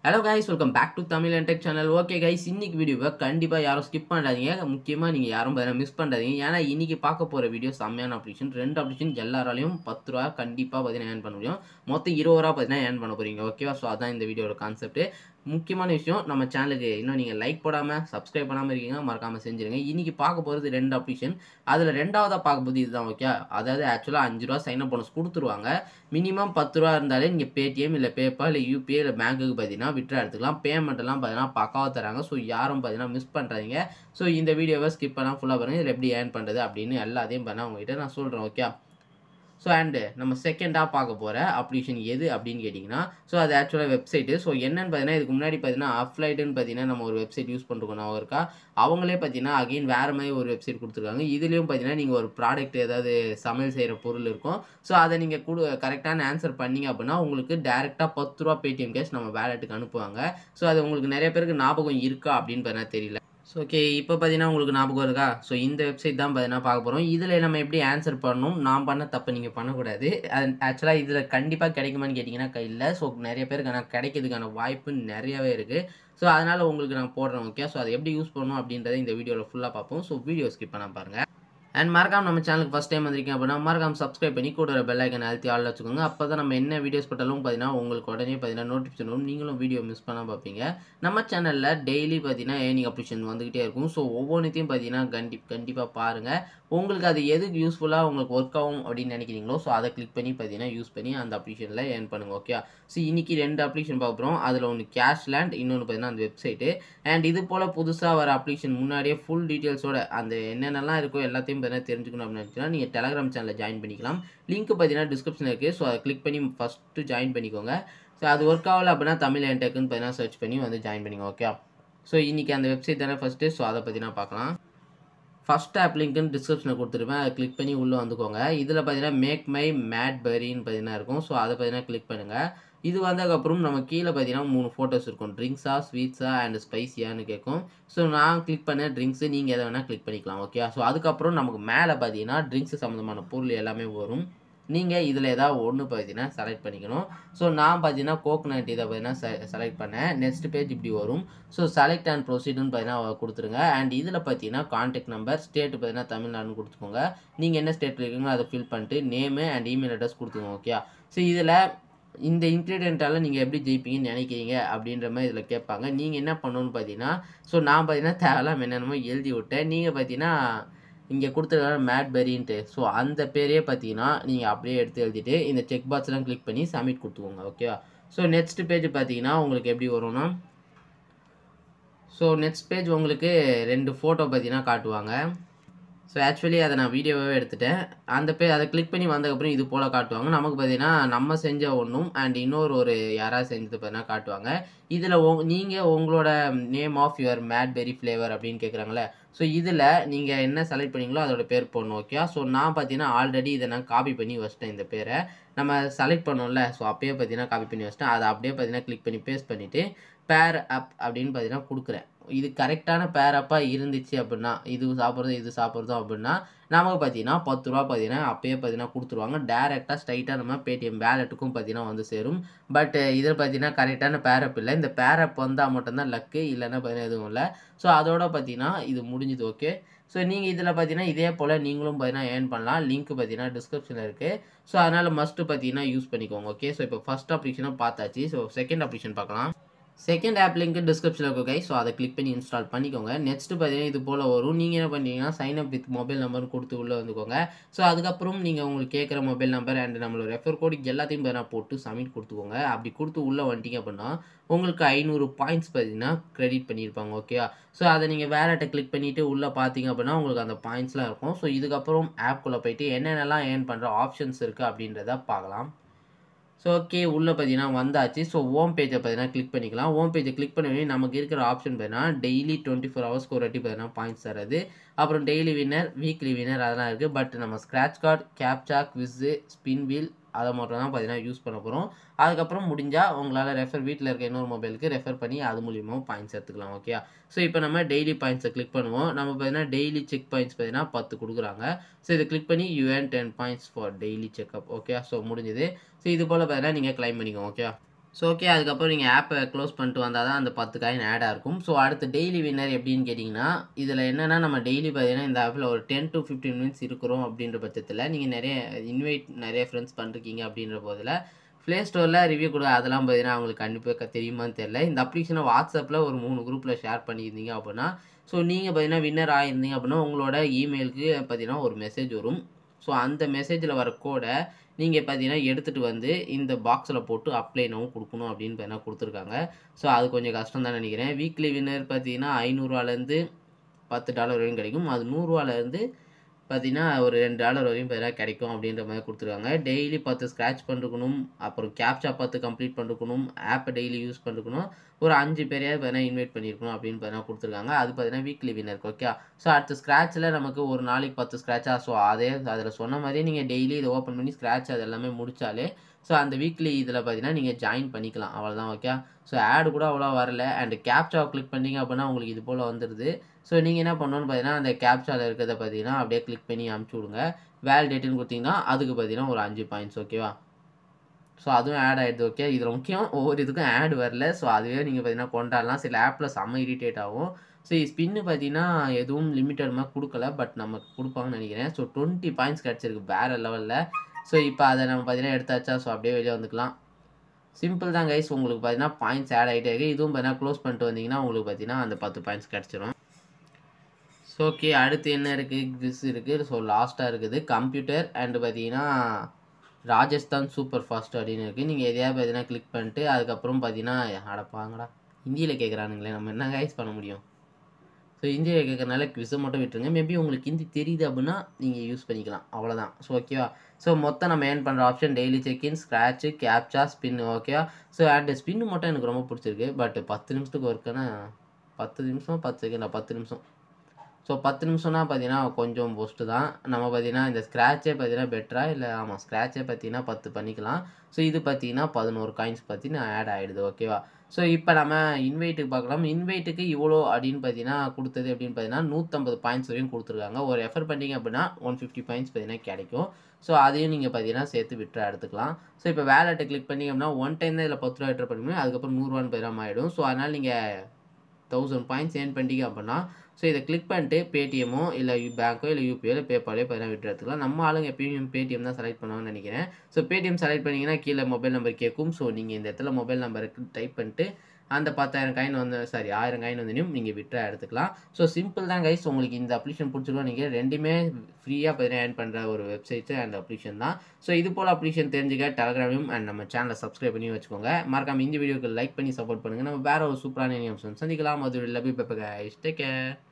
hello guys welcome back to Tamil and tech channel okay guys இன்னைக்கு வீடியோவை கண்டிப்பாக யாரும் ஸ்கிப் பண்ணாதீங்க முக்கியமாக நீங்கள் யாரும் பார்த்தீங்கன்னா மிஸ் பண்ணாதீங்க ஏன்னா இன்னைக்கு பார்க்க போகிற வீடியோ செம்மையான அப்ளிகேஷன் ரெண்டு அப்ளிகேஷன் எல்லாராலையும் பத்து ரூபா கண்டிப்பாக பார்த்தீங்கன்னா ஏர்ன் பண்ண முடியும் மொத்தம் இருபது ரூபா பார்த்தீங்கன்னா ஏர்ன் பண்ண போகிறீங்க ஓகேவா ஸோ அதான் இந்த வீடியோட கான்செப்ட் முக்கியமான விஷயம் நம்ம சேனலுக்கு இன்னும் நீங்கள் லைக் போடாமல் சப்ஸ்கிரைப் பண்ணாமல் இருக்கீங்க மறக்காமல் செஞ்சுருங்க இன்னைக்கு பார்க்க போகிறது ரெண்டு அப்ளிகேஷன் அதில் ரெண்டாவதாக பார்க்க போது இதுதான் ஓகே அதாவது ஆக்சுவலாக அஞ்சு ரூபா சைன் அப் போனஸ் கொடுத்துருவாங்க மினிமம் பத்து ரூபா இருந்தாலே நீங்கள் பேடிஎம் இல்லை பேப்பா இல்லை யூபிஐ இல்லை பேங்க்குக்கு பார்த்தீங்கன்னா விட்ரா எடுத்துக்கலாம் பேமெண்ட் எல்லாம் பார்த்தீங்கன்னா பக்காவாக தராங்க ஸோ யாரும் பார்த்தீங்கன்னா மிஸ் பண்ணுறாங்க ஸோ இந்த வீடியோவை ஸ்கிப் பண்ணால் ஃபுல்லாக பாருங்கள் இதில் எப்படி ஏர்ன் பண்ணுறது அப்படின்னு எல்லாத்தையும் பண்ண உங்ககிட்ட நான் சொல்கிறேன் ஓகே ஸோ அண்டு நம்ம செகண்டாக பார்க்க போகிற அப்ளிகேஷன் எது அப்படின்னு கேட்டிங்கன்னா ஸோ அது ஆக்சுவலாக வெப்சைட்டு ஸோ என்னன்னு பார்த்தீங்கன்னா இதுக்கு முன்னாடி பார்த்தீங்கன்னா அப்ளைட்டுன்னு பார்த்தீங்கன்னா நம்ம ஒரு வெப்சைட் யூஸ் பண்ணிருக்கோம் நான் இருக்கா அவங்களே பார்த்தீங்கன்னா அகைன் வேறு மாதிரி ஒரு வெப்சைட் கொடுத்துருக்காங்க இதுலேயும் பார்த்தீங்கன்னா நீங்கள் ஒரு ப்ராடக்ட் ஏதாவது சமையல் செய்கிற பொருள் இருக்கும் ஸோ அதை நீங்கள் கொடு கரெக்டான ஆன்சர் பண்ணீங்க அப்படின்னா உங்களுக்கு டேரெக்டாக பத்து ரூபா பேடிஎம் கேஷ் நம்ம வேலெட்டுக்கு அனுப்புவாங்க ஸோ அது உங்களுக்கு நிறைய பேருக்கு ஞாபகம் இருக்கா அப்படின்னு பார்த்தீங்கன்னா தெரியல ஸோ ஓகே இப்போ பார்த்தீங்கன்னா உங்களுக்கு ஞாபகம் இருக்கா ஸோ இந்த வெப்சைட் தான் பார்த்தீங்கன்னா பார்க்க போகிறோம் இதில் நம்ம எப்படி ஆன்சர் பண்ணணும் நான் பண்ண தப்பு நீங்கள் பண்ணக்கூடாது அது ஆக்சுவலாக இதில் கண்டிப்பாக கிடைக்குமான்னு கேட்டிங்கன்னா இல்லை ஸோ நிறைய பேருக்கு ஆனால் கிடைக்கிறதுக்கான வாய்ப்பு நிறையவே இருக்குது ஸோ அதனால் உங்களுக்கு நான் போடுறேன் ஓகே ஸோ அதை எப்படி யூஸ் பண்ணணும் அப்படின்றத இந்த வீடியோவில் ஃபுல்லாக பார்ப்போம் ஸோ வீடியோ ஸ்கிப் பண்ண பாருங்கள் அண்ட் மறக்காம நம்ம சேனலுக்கு ஃபஸ்ட் டைம் வந்திருக்கீங்க அப்படின்னா மறக்காம சப்ஸ்கிரைப் பண்ணி கூட ஒரு பெல் ஐக்கன் அழுத்தி ஆள் வச்சுக்கோங்க அப்போ தான் நம்ம என்ன வீடியோஸ் போட்டாலும் பார்த்தீங்கன்னா உங்களுக்கு உடனே பார்த்தீங்கன்னா நோட்டிஃபிகேஷன் வரும் நீங்களும் வீடியோ மிஸ் பண்ணால் பார்ப்பீங்க நம்ம சேனலில் டெய்லி பார்த்தீங்கன்னா ஏர்னிங் அப்ளிகேஷன் வந்துகிட்டே இருக்கும் ஸோ ஒவ்வொன்றுத்தையும் பார்த்தீங்கன்னா கண்டி கண்டிப்பாக பாருங்கள் உங்களுக்கு அது எதுக்கு யூஸ்ஃபுல்லாக உங்களுக்கு ஒர்க் ஆகும் அப்படின்னு நினைக்கிறீங்களோ ஸோ அதை கிளிக் பண்ணி பார்த்தீங்கன்னா யூஸ் பண்ணி அந்த அப்ளிகேஷனில் ஏர்ன் பண்ணுங்கள் ஓகே ஸோ இன்றைக்கி ரெண்டு அப்ளிகேஷன் பார்க்குறோம் அதில் ஒன்று கேஷ் லேண்ட் இன்னொன்று பார்த்தீங்கன்னா அந்த வெப்சைட்டு அண்ட் இது போல் புதுசாக வர அப்ளிகேஷன் முன்னாடியே ஃபுல் டீட்டெயில்ஸோட அந்த என்னென்னலாம் இருக்கோ எல்லாத்தையும் பார்த்தீங்கன்னா தெரிஞ்சுக்கணும் அப்படின்னு நினச்சிங்கன்னா நீங்கள் டெலகிராம் சேனலில் ஜாயின் பண்ணிக்கலாம் லிங்க் பார்த்தீங்கன்னா டிஸ்கிரிப்ஷனில் இருக்குது ஸோ அதை கிளிக் பண்ணி ஃபஸ்ட்டு ஜாயின் பண்ணிக்கோங்க ஸோ அது ஒர்க் ஆகலை அப்படின்னா தமிழ் என்டெக்குன்னு பார்த்தீங்கன்னா சர்ச் பண்ணி வந்து ஜாயின் பண்ணிங்க ஓகே ஸோ இன்றைக்கி அந்த வெப்சைட் தானே ஃபஸ்ட்டு ஸோ அதை பார்த்தீங்கன்னா பார்க்கலாம் ஃபஸ்ட் ஆப் லிங்க்குன்னு டிஸ்கிரிப்ஷனில் கொடுத்துருப்பேன் அதை கிளிக் பண்ணி உள்ளே வந்துக்கோங்க இதில் பார்த்தீங்கன்னா மேக் மை மேட் பெரின்னு பார்த்தீங்கன்னா இருக்கும் ஸோ அதை பார்த்தீங்கன்னா கிளிக் பண்ணுங்கள் இது வந்ததுக்கப்புறம் நம்ம கீழே பார்த்தீங்கன்னா மூணு ஃபோட்டோஸ் இருக்கும் ட்ரிங்க்ஸா ஸ்வீட்ஸா அண்ட் ஸ்பைஸியான்னு கேட்கும் ஸோ நான் கிளிக் பண்ண ட்ரிங்க்ஸு நீங்கள் எதை வேணால் கிளிக் பண்ணிக்கலாம் ஓகே ஸோ அதுக்கப்புறம் நமக்கு மேலே பார்த்தீங்கன்னா ட்ரிங்க்ஸ் சம்மந்தமான பொருள் எல்லாமே வரும் நீங்கள் இதில் ஏதாவது ஒன்று பார்த்தீங்கன்னா செலக்ட் பண்ணிக்கணும் ஸோ நான் பார்த்தீங்கன்னா கோகனட் இதை பார்த்தீங்கன்னா செலக்ட் பண்ணேன் நெக்ஸ்ட் பேஜ் இப்படி வரும் ஸோ செலக்ட் அண்ட் ப்ரொசீடுன்னு பார்த்தீங்கன்னா கொடுத்துருங்க அண்ட் இதில் பார்த்தீங்கன்னா கான்டாக்ட் நம்பர் ஸ்டேட் பார்த்தீங்கன்னா தமிழ்நாடுன்னு கொடுத்துக்கோங்க நீங்கள் என்ன ஸ்டேட்டில் இருக்கீங்களோ அதை ஃபில் பண்ணிட்டு நேமு அண்ட் இமெயில் அட்ரஸ் கொடுத்துக்கோங்க ஓகே ஸோ இதில் இந்த இன்க்ரீடியண்ட்டால் நீங்கள் எப்படி ஜெயிப்பீங்கன்னு நினைக்கிறீங்க அப்படின்ற மாதிரி இதில் கேட்பாங்க நீங்கள் என்ன பண்ணணும்னு பார்த்தீங்கன்னா ஸோ நான் பார்த்தீங்கன்னா தேவையில்லாம என்னென்னமோ எழுதி விட்டேன் நீங்கள் பார்த்தீங்கன்னா இங்கே கொடுத்துருக்காங்க மேட் பெரின்ட்டு ஸோ அந்த பேரே பார்த்தீங்கன்னா நீங்கள் அப்படியே எடுத்து எழுதிட்டு இந்த செக் பாக்ஸ்லாம் கிளிக் பண்ணி சப்மிட் கொடுத்துக்கோங்க ஓகேவா ஸோ நெக்ஸ்ட் பேஜ் பார்த்தீங்கன்னா உங்களுக்கு எப்படி வரும்னா ஸோ நெக்ஸ்ட் பேஜ் உங்களுக்கு ரெண்டு ஃபோட்டோ பார்த்தீங்கன்னா காட்டுவாங்க ஸோ ஆக்சுவலி அதை நான் வீடியோவே எடுத்துட்டேன் அந்த பே அதை கிளிக் பண்ணி வந்ததுக்கப்புறம் இது போல் காட்டுவாங்க நமக்கு பார்த்தீங்கன்னா நம்ம செஞ்ச ஒன்றும் அண்ட் இன்னொரு ஒரு யாராவது செஞ்சது பார்த்தீங்கன்னா காட்டுவாங்க இதில் உங் நீங்கள் உங்களோட நேம் ஆஃப் யுவர் மேட்பெரி ஃப்ளேவர் அப்படின்னு கேட்குறாங்களே ஸோ இதில் நீங்கள் என்ன செலக்ட் பண்ணீங்களோ அதோட பேர் போடணும் ஓகே ஸோ நான் பார்த்தீங்கன்னா ஆல்ரெடி இதை நான் காப்பி பண்ணி வச்சிட்டேன் இந்த பேரை நம்ம செலக்ட் பண்ணோம்ல ஸோ அப்பயே பார்த்தீங்கன்னா காப்பி பண்ணி வச்சிட்டேன் அதை அப்படியே பார்த்தீங்கன்னா கிளிக் பண்ணி பேஸ்ட் பண்ணிவிட்டு பேர் அப் அப்படின்னு பார்த்தீங்கன்னா கொடுக்குறேன் இது கரெக்டான பேர் அப்பாக இருந்துச்சு அப்படின்னா இது சாப்பிட்றது இது சாப்பிட்றதும் அப்படின்னா நமக்கு பார்த்தீங்கன்னா பத்து ரூபா பார்த்தீங்கன்னா அப்பயே பார்த்தீங்கன்னா கொடுத்துருவாங்க டேரெக்டாக ஸ்ட்ரைட்டாக நம்ம பேடிஎம் வேலெட்டுக்கும் பார்த்தீங்கன்னா வந்து சேரும் பட் இதில் பார்த்தீங்கன்னா கரெக்டான பேரப் இல்லை இந்த பேரப் வந்தால் மட்டும்தான் லக்கு இல்லைன்னா பார்த்தீங்கன்னா எதுவும் இல்லை ஸோ அதோட பார்த்தீங்கன்னா இது முடிஞ்சுது ஓகே ஸோ நீங்கள் இதில் பார்த்தீங்கன்னா இதே போல் நீங்களும் பார்த்தீங்கன்னா ஏர்ன் பண்ணலாம் லிங்க் பார்த்தீங்கன்னா டிஸ்கிரிப்ஷனில் இருக்குது ஸோ அதனால் மஸ்ட்டு பார்த்தீங்கன்னா யூஸ் பண்ணிக்கோங்க ஓகே ஸோ இப்போ ஃபஸ்ட் அப்ளிகேஷனாக பார்த்தாச்சு ஸோ செகண்ட் அப்ளிகேஷன் பார்க்கலாம் செகண்ட் ஆப் லிங்க் டிஸ்கிரிப்ஷனில் இருக்கும் கை ஸோ அதை கிளிக் பண்ணி இன்ஸ்டால் பண்ணிக்கோங்க நெக்ஸ்ட் பார்த்தீங்கன்னா இது போல் வரும் நீங்கள் என்ன பண்ணுறீங்கன்னா sign up with mobile number கொடுத்து உள்ளே வந்துக்கோங்க ஸோ அதுக்கப்புறம் நீங்கள் உங்களுக்கு கேட்குற மொபைல் நம்பர் அண்ட் நம்மளோட ரெஃபர் கோடு எல்லாத்தையும் பார்த்தீங்கன்னா போட்டு சப்மிட் கொடுத்துக்கோங்க அப்படி கொடுத்து உள்ளே வந்துட்டீங்க அப்படின்னா உங்களுக்கு ஐநூறு பாயிண்ட்ஸ் பார்த்தீங்கன்னா க்ரெடிட் பண்ணியிருப்பாங்க ஓகேவா ஸோ அதை நீங்கள் வேலட்டை கிளிக் பண்ணிவிட்டு உள்ளே பார்த்தீங்க அப்படின்னா உங்களுக்கு அந்த பாயிண்ட்ஸ்லாம் இருக்கும் ஸோ இதுக்கப்புறம் ஆப்குள்ளே போயிட்டு என்னென்னலாம் ஏர்ன் பண்ணுற ஆப்ஷன்ஸ் இருக்குது அப்படின்றத பார்க்கலாம் ஸோ ஓகே உள்ளே பார்த்தீங்கன்னா வந்தாச்சு ஸோ ஓம் பேஜை பார்த்தீங்கன்னா கிளிக் பண்ணிக்கலாம் ஓம் பேஜை கிளிக் பண்ணி நமக்கு இருக்கிற ஆப்ஷன் பார்த்தீங்கன்னா டெய்லி டுவெண்ட்டி ஃபோர் ஹவர்ஸ்க்கு ஒரு வாட்டி பார்த்தீங்கன்னா பாயிண்ட்ஸ் தரது அப்புறம் டெய்லி வின்னர் வீக்லி வின்னர் அதெல்லாம் இருக்குது பட் நம்ம scratch card captcha quiz spin wheel அதை மட்டும் தான் பார்த்தீங்கன்னா யூஸ் பண்ண போகிறோம் அதுக்கப்புறம் முடிஞ்சால் உங்களால் ரெஃபர் வீட்டில் இருக்க இன்னொரு மொபைலுக்கு ரெஃபர் பண்ணி அது மூலியமாக பாயிண்ட்ஸ் எடுத்துக்கலாம் ஓகே ஸோ இப்போ நம்ம டெய்லி பாயிண்ட்ஸை கிளிக் பண்ணுவோம் நம்ம பார்த்தீங்கன்னா டெய்லி செக் பாயிண்ட்ஸ் பார்த்தீங்கன்னா பத்து கொடுக்குறாங்க ஸோ இதை கிளிக் பண்ணி you earn ten points for daily checkup okay so முடிஞ்சது ஸோ இது போல் பார்த்தீங்கன்னா நீங்கள் கிளைம் பண்ணிக்கோங்க ஓகே ஸோ ஓகே அதுக்கப்புறம் நீங்கள் ஆப்பை க்ளோஸ் பண்ணிட்டு வந்தால் தான் அந்த பத்து காயின் ஆடாக இருக்கும் ஸோ அடுத்து டெய்லி வின்னர் எப்படின்னு கேட்டிங்கன்னா இதில் என்னென்னா நம்ம டெய்லி பார்த்தீங்கன்னா இந்த ஆப்பில் ஒரு டென் டு ஃபிஃப்டீன் மினிட்ஸ் இருக்கிறோம் அப்படின்ற பட்சத்தில் நீங்கள் நிறைய இன்வைட் நிறைய ஃப்ரெண்ட்ஸ் பண்ணிருக்கீங்க அப்படின்ற போதில் ப்ளே ஸ்டோரில் ரிவ்யூ கொடு அதெல்லாம் பார்த்தீங்கன்னா அவங்களுக்கு கண்டிப்பாக தெரியுமான்னு தெரில இந்த அப்ளிகேஷனை வாட்ஸ்அப்பில் ஒரு மூணு குரூப்பில் ஷேர் பண்ணியிருந்தீங்க அப்படின்னா ஸோ நீங்கள் பார்த்தீங்கன்னா வின்னர் ஆகியிருந்தீங்க அப்படின்னா உங்களோட இமெயிலுக்கு பார்த்தீங்கன்னா ஒரு மெசேஜ் வரும் ஸோ அந்த மெசேஜில் வர கோடை நீங்கள் பார்த்தீங்கன்னா எடுத்துகிட்டு வந்து இந்த பாக்ஸில் போட்டு அப்ளைனவும் கொடுக்கணும் அப்படின்னு பார்த்தீங்கன்னா கொடுத்துருக்காங்க ஸோ அது கொஞ்சம் கஷ்டம் தான் நினைக்கிறேன் வீக்லி வின்னர் பார்த்தீங்கன்னா ஐநூறுரூவாலேருந்து பத்து டாலர் வரையும் கிடைக்கும் அது நூறுரூவாலேருந்து பார்த்தீங்கன்னா ஒரு ரெண்டு டாலர் வரையும் பார்த்தீங்கன்னா கிடைக்கும் அப்படின்ற மாதிரி கொடுத்துருக்காங்க டெய்லி பத்து ஸ்க்ராட்ச் பண்ணிருக்கணும் அப்புறம் கேப்சா பத்து கம்ப்ளீட் பண்ணிருக்கணும் ஆப்பை டெய்லி யூஸ் பண்ணிருக்கணும் ஒரு அஞ்சு பேரையாவது பார்த்தீங்கன்னா இன்வைட் பண்ணியிருக்கணும் அப்படின்னு பார்த்தீங்கன்னா கொடுத்துருக்காங்க அது பார்த்தீங்கன்னா வீக்லி வின்னருக்கு ஓகே ஸோ அடுத்த ஸ்க்ராட்சில் நமக்கு ஒரு நாளைக்கு பத்து ஸ்க்ராட்சா ஸோ அதே அதில் சொன்ன மாதிரியே நீங்கள் டெய்லி இதை ஓப்பன் பண்ணி ஸ்க்ராட்ச் அது எல்லாமே முடிச்சாலே ஸோ அந்த வீக்லி இதில் பார்த்தீங்கன்னா நீங்கள் ஜாயின் பண்ணிக்கலாம் அவ்வளோதான் ஓகே ஸோ ஆடு கூட அவ்வளோ வரல அண்ட் கேப்சாவை கிளிக் பண்ணிங்க அப்படின்னா உங்களுக்கு இது போல் வந்துடுது ஸோ நீங்கள் என்ன பண்ணணும்னு பார்த்தீங்கன்னா அந்த கேப்சாவில் இருக்கிறத பார்த்தீங்கன்னா அப்படியே கிளிக் பண்ணி அமுச்சு விடுங்க வேலிடேட்டுன்னு கொடுத்தீங்கன்னா அதுக்கு பார்த்தீங்கன்னா ஒரு அஞ்சு பாயிண்ட்ஸ் ஓகேவா ஸோ அதுவும் ஆட் ஆகிடுது ஓகே இதில் முக்கியம் ஒவ்வொரு இதுக்கும் ஆட் வரல ஸோ அதுவே நீங்கள் பார்த்தீங்கன்னா கொண்டாடலாம் சில ஆப்பில் செம்ம இரிட்டேட் ஆகும் ஸோ ஸ்பின்னு பார்த்தீங்கன்னா எதுவும் லிமிட்டட் மாதிரி கொடுக்கல பட் நமக்கு கொடுப்பாங்கன்னு நினைக்கிறேன் ஸோ டுவெண்ட்டி பாயிண்ட்ஸ் கிடச்சிருக்கு வேறு லெவலில் ஸோ இப்போ அதை நம்ம பார்த்தீங்கன்னா எடுத்தாச்சா ஸோ அப்படியே வெளியே வந்துக்கலாம் சிம்பிள் தான் கைஸ் உங்களுக்கு பார்த்தீங்கன்னா பாயிண்ட்ஸ் ஆட் ஆகிட்டே இருக்குது இதுவும் பார்த்தீங்கன்னா க்ளோஸ் பண்ணிட்டு வந்தீங்கன்னா உங்களுக்கு பார்த்தீங்கன்னா அந்த பத்து பாயிண்ட்ஸ் கிடச்சிரும் ஸோ ஓகே அடுத்து என்ன இருக்குது குவிஸ் இருக்குது ஸோ லாஸ்ட்டாக இருக்குது கம்ப்யூட்டர் அண்டு பார்த்தீங்கன்னா ராஜஸ்தான் சூப்பர் ஃபாஸ்ட் அப்படின்னு இருக்குது நீங்கள் எதையாவது பார்த்தீங்கன்னா கிளிக் பண்ணிட்டு அதுக்கப்புறம் பார்த்தீங்கன்னா அடப்பாங்கடா ஹிந்தியில் கேட்குறானுங்களே நம்ம என்ன கைஸ் பண்ண முடியும் ஸோ ஹிந்தியில் கேட்குறனால குவிஸை மட்டும் விட்டுருங்க மேபி உங்களுக்கு ஹிந்தி தெரியுது அப்படின்னா நீங்கள் யூஸ் பண்ணிக்கலாம் அவ்வளோதான் ஸோ ஓகேவா ஸோ மொத்தம் நம்ம ஏர்ன் பண்ணுற option daily check in scratch captcha spin ஓகேவா ஸோ அண்ட் ஸ்பின்னு மட்டும் எனக்கு ரொம்ப பிடிச்சிருக்கு பட் பத்து நிமிஷத்துக்கு ஒர்க்குன்னா பத்து நிமிஷம் பத்து செகண்ட் பத்து நிமிஷம் ஸோ பத்து நிமிஷம்னா பார்த்தீங்கன்னா கொஞ்சம் பொஸ்ட்டு தான் நம்ம பார்த்தீங்கன்னா இந்த ஸ்க்ராட்சே பார்த்தீங்கன்னா பெட்டரா இல்லை ஆமாம் ஸ்க்ராட்சே பார்த்தீங்கன்னா பத்து பண்ணிக்கலாம் ஸோ இது பார்த்தீங்கன்னா பதினோரு காயின்ஸ் பார்த்தீங்கன்னா ஆட் ஆகிடுது ஓகேவா ஸோ இப்போ நம்ம இன்வைட்டுக்கு பார்க்கலாம் இன்வைட்டுக்கு இவ்வளோ அப்படின்னு பார்த்தீங்கன்னா கொடுத்தது அப்படின்னு பார்த்தீங்கன்னா நூற்றம்பது பாயிண்ட்ஸ் வரையும் கொடுத்துருக்காங்க ஒரு எஃபர் பண்ணிங்க அப்படின்னா ஒன் ஃபிஃப்டி பாயிண்ட்ஸ் பார்த்தீங்கன்னா கிடைக்கும் ஸோ அதையும் நீங்கள் பார்த்தீங்கன்னா சேர்த்து விட்ரா எடுத்துக்கலாம் ஸோ இப்போ வேலெட்டை கிளிக் பண்ணிங்க அப்படின்னா ஒன் டைம் தான் இதில் பத்து ரூபா விட்ரா பண்ணி அதுக்கப்புறம் நூறுரூவான்னு பார்த்தீங்கன்னா ஆகிடும் ஸோ அதனால் நீங்கள் தௌசண்ட் பாயிண்ட்ஸ் ஏர்ன் பண்ணிட்டீங்க அப்படின்னா ஸோ இதை கிளிக் பண்ணிட்டு பேடிஎம்மோ இல்லை பேங்க்கோ இல்லை யூபிஓ இல்லை பேபாலோ பார்த்தீங்கன்னா விட்டு எடுத்துக்கலாம் நம்ம ஆளுங்க எப்பயும் பேடிஎம் தான் செலக்ட் பண்ணுவாங்கன்னு நினைக்கிறேன் ஸோ பேடிஎம் செலக்ட் பண்ணிங்கன்னா கீழே மொபைல் நம்பர் கேட்கும் ஸோ நீங்கள் இந்த இடத்துல மொபைல் நம்பருக்கு டைப் பண்ணிட்டு அந்த பத்தாயிரம் காயின் வந்து சாரி ஆயிரம் காயின் வந்தனையும் நீங்கள் விட்ரா எடுத்துக்கலாம் ஸோ சிம்பிள் தான் கைஸ் உங்களுக்கு இந்த அப்ளிகேஷன் பிடிச்சிருக்கோம் நீங்கள் ரெண்டுமே ஃப்ரீயாக பார்த்தீங்கன்னா ஏர்ன் பண்ணுற ஒரு வெப்சைட்டு அண்ட் அப்ளிகேஷன் தான் ஸோ இது போல் அப்ளிகேஷன் தெரிஞ்சுக்க டெலகிராமையும் அண்ட் நம்ம சேனலை சப்ஸ்கிரைப் பண்ணி வச்சுக்கோங்க மறக்காம இந்த வீடியோக்கு லைக் பண்ணி சப்போர்ட் பண்ணுங்கள் நம்ம வேற ஒரு சூப்பரான நியூஸ் சந்திக்கலாம் அது லபி பெப்ப கைஸ் டேக் கேர்